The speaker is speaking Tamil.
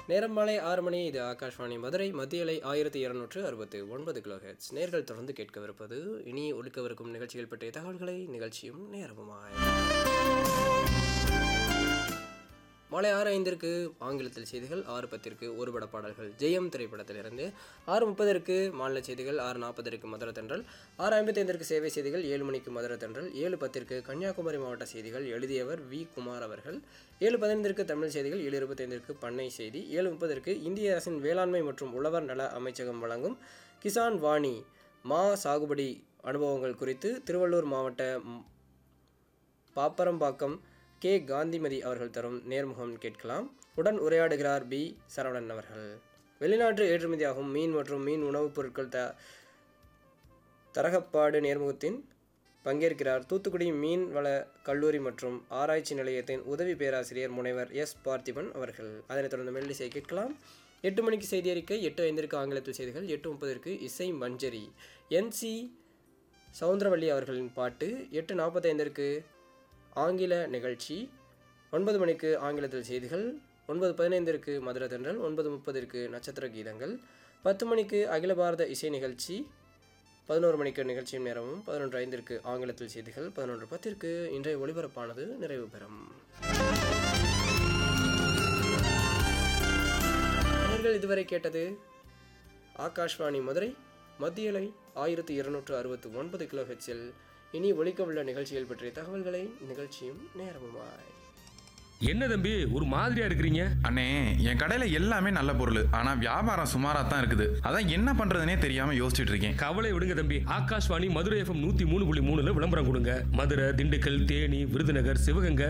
நேரம் மாலை ஆறு மணி இது ஆகாஷ்வாணி மதுரை மத்திய அலை ஆயிரத்தி இருநூற்று அறுபத்து ஒன்பது கிலோ ஹெட்ஸ் நேர்கள் தொடர்ந்து கேட்கவிருப்பது இனி ஒழிக்கவிருக்கும் நிகழ்ச்சிகள் பற்றிய தகவல்களை நிகழ்ச்சியும் நேரமுமாய் மாலை ஆறு ஐந்திற்கு ஆங்கிலத்தில் செய்திகள் ஆறு பத்திற்கு ஒருபட பாடல்கள் ஜெயம் திரைப்படத்திலிருந்து ஆறு முப்பதற்கு மாநில செய்திகள் ஆறு நாற்பதற்கு மதுரை தென்றல் ஆறு ஐம்பத்தைந்திற்கு சேவை செய்திகள் ஏழு மணிக்கு மதுரை தென்றல் ஏழு பத்திற்கு கன்னியாகுமரி மாவட்ட செய்திகள் எழுதியவர் வி குமார் அவர்கள் ஏழு பதினைந்திற்கு தமிழ் செய்திகள் ஏழு இருபத்தைந்திற்கு பண்ணை செய்தி ஏழு முப்பதற்கு இந்திய அரசின் வேளாண்மை மற்றும் உழவர் நல அமைச்சகம் வழங்கும் கிசான் வாணி மா சாகுபடி அனுபவங்கள் குறித்து திருவள்ளூர் மாவட்ட ம், பாப்பரம்பாக்கம் கே காந்திமதி அவர்கள் தரும் நேர்முகம் கேட்கலாம் உடன் உரையாடுகிறார் பி சரவணன் அவர்கள் வெளிநாட்டு ஏற்றுமதியாகும் மீன் மற்றும் மீன் உணவுப் பொருட்கள் த தரகப்பாடு நேர்முகத்தின் பங்கேற்கிறார் தூத்துக்குடி மீன் வள கல்லூரி மற்றும் ஆராய்ச்சி நிலையத்தின் உதவி பேராசிரியர் முனைவர் எஸ் பார்த்திபன் அவர்கள் அதனைத் தொடர்ந்து மெல்லிசை கேட்கலாம் எட்டு மணிக்கு செய்தி அறிக்கை எட்டு ஐந்திற்கு ஆங்கிலத்தில் செய்திகள் எட்டு முப்பதற்கு இசை மஞ்சரி என்சி சவுந்தரவள்ளி அவர்களின் பாட்டு எட்டு நாற்பத்தைந்திற்கு ஆங்கில நிகழ்ச்சி ஒன்பது மணிக்கு ஆங்கிலத்தில் செய்திகள் ஒன்பது பதினைந்திற்கு மதுரை தென்றல் ஒன்பது முப்பதிற்கு நட்சத்திர கீதங்கள் பத்து மணிக்கு அகில பாரத இசை நிகழ்ச்சி பதினோரு மணிக்கு நிகழ்ச்சியின் நேரமும் பதினொன்று ஐந்திற்கு ஆங்கிலத்தில் செய்திகள் பதினொன்று பத்திற்கு இன்றைய ஒளிபரப்பானது நிறைவு பெறும் நேயர்கள் இதுவரை கேட்டது ஆகாஷ்வாணி மதுரை மத்தியலை ஆயிரத்தி இருநூற்று அறுபத்து ஒன்பது கிலோ ஹெச்சில் இனி ஒலிக்கவுள்ள நிகழ்ச்சிகள் பற்றிய தகவல்களை நிகழ்ச்சியும் நேரமுமாய் என்ன தம்பி ஒரு மாதிரியா இருக்கிறீங்க அண்ணே என் கடையில எல்லாமே நல்ல பொருள் ஆனா வியாபாரம் சுமாரா தான் இருக்குது அதான் என்ன பண்றதுனே தெரியாம யோசிச்சுட்டு இருக்கேன் கவலை விடுங்க தம்பி ஆகாஷ்வாணி மதுரை எஃப்எம் நூத்தி மூணு புள்ளி மூணுல விளம்பரம் கொடுங்க மதுரை திண்டுக்கல் தேனி விருதுநகர் சிவகங்கை